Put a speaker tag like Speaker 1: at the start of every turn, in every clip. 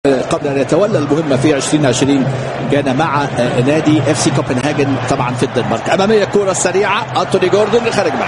Speaker 1: قبل ان يتولى المهمه في 2020 كان مع نادي اف سي كوبنهاجن طبعا في الدنمارك اماميه الكره السريعه انتوني جوردون خارج معه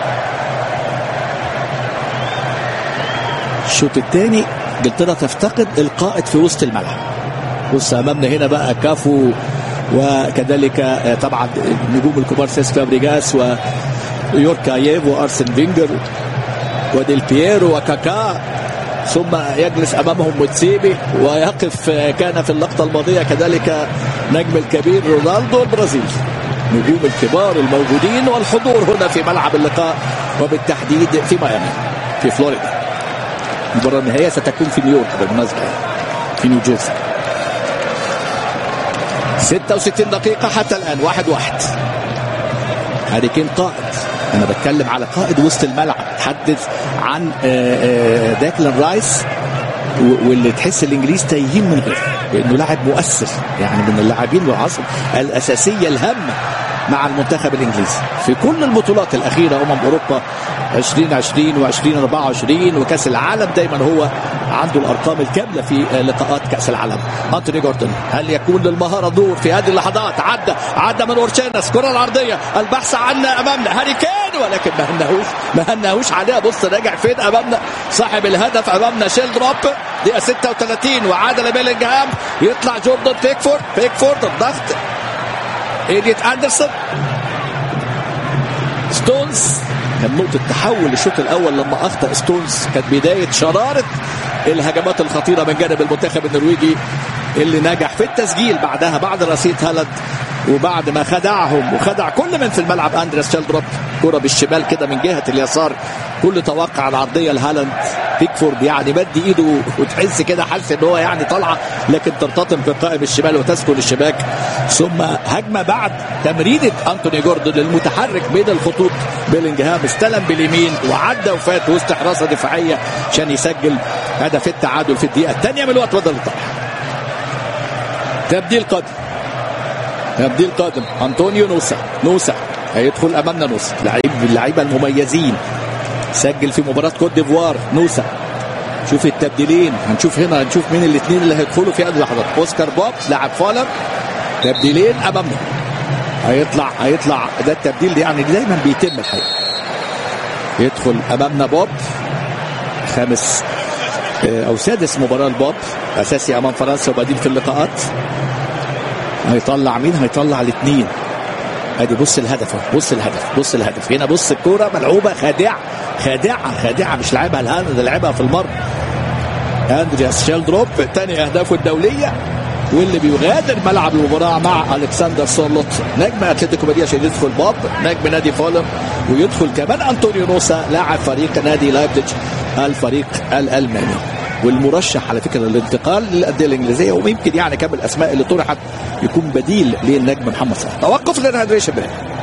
Speaker 1: الشوط الثاني انجلترا تفتقد القائد في وسط الملعب بص امامنا هنا بقى كافو وكذلك طبعا نجوم الكبار سيس فابريجاس ويوركاييف وارسن فينجر وديل بييرو وكاكا ثم يجلس امامهم موتسيبي ويقف كان في اللقطه الماضيه كذلك نجم الكبير رونالدو البرازيلي نجوم الكبار الموجودين والحضور هنا في ملعب اللقاء وبالتحديد في ميامي في فلوريدا المباراه النهائيه ستكون في نيويورك بالمناسبه في نيوجيرسي 66 دقيقة حتى الآن واحد واحد هاري كين قائد أنا بتكلم على قائد وسط الملعب تحدث عن داكلان رايس واللي تحس الإنجليز تايهين من غيره لأنه لاعب مؤثر يعني من اللاعبين العصر الأساسية الهامة مع المنتخب الانجليزي في كل البطولات الاخيره امم اوروبا 2020 و2024 وكاس العالم دايما هو عنده الارقام الكامله في لقاءات كاس العالم انتوني جوردن هل يكون للمهاره دور في هذه اللحظات عدى عدى من اورشينس كره العرضيه البحث عنا امامنا هاري كين ولكن ما هنهوش ما هنهوش عليها بص راجع فين امامنا صاحب الهدف امامنا شيلدروب دقيقه 36 وعاد لبيلينجهام يطلع جوردن بيكفورد بيكفورد الضغط إيديت أندرسون ستونز كان نقطة تحول الشوط الأول لما أخطأ ستونز كانت بداية شرارة الهجمات الخطيرة من جانب المنتخب النرويجي اللي نجح في التسجيل بعدها بعد رصيد هالاند وبعد ما خدعهم وخدع كل من في الملعب اندريس شيلدروب كرة بالشمال كده من جهة اليسار كل توقع العرضية لهالاند بيكفورد يعني مد ايده وتحس كده حاسس ان هو يعني طالعه لكن ترتطم في قائم الشمال وتسكن الشباك ثم هجمه بعد تمريره انتوني جوردون المتحرك بين الخطوط بيلينجهام استلم باليمين وعدى وفات وسط حراسه دفاعيه عشان يسجل هدف التعادل في الدقيقه الثانيه من الوقت بدل الطرح تبديل قادم تبديل قادم انطونيو نوسا نوسا هيدخل امامنا نوسا لعيب من اللعيبه المميزين سجل في مباراه كوت ديفوار نوسا شوف التبديلين هنشوف هنا هنشوف مين الاثنين اللي هيدخلوا في هذه اللحظات اوسكار بوب لاعب فولر تبديلين امامنا هيطلع هيطلع ده التبديل ده يعني دايما بيتم الحقيقه يدخل امامنا بوب خامس او سادس مباراه لبوب اساسي امام فرنسا وبعدين في اللقاءات هيطلع مين هيطلع الاثنين ادي بص الهدف بص الهدف بص الهدف هنا بص الكوره ملعوبه خادعه خادعه خادعه مش لعبها الهاند ده لعبها في المرمى اندرياس شيلدروب ثاني اهدافه الدوليه واللي بيغادر ملعب المباراه مع الكسندر سورلوت نجم اتلتيكو مدريد عشان يدخل بوب نجم نادي فولم ويدخل كمان انطونيو نوسا لاعب فريق نادي لايبزيج الفريق الالماني والمرشح على فكره للانتقال للانديه الانجليزيه ويمكن يعني كم الاسماء اللي طرحت يكون بديل للنجم محمد صلاح توقف للهيدريشن بريك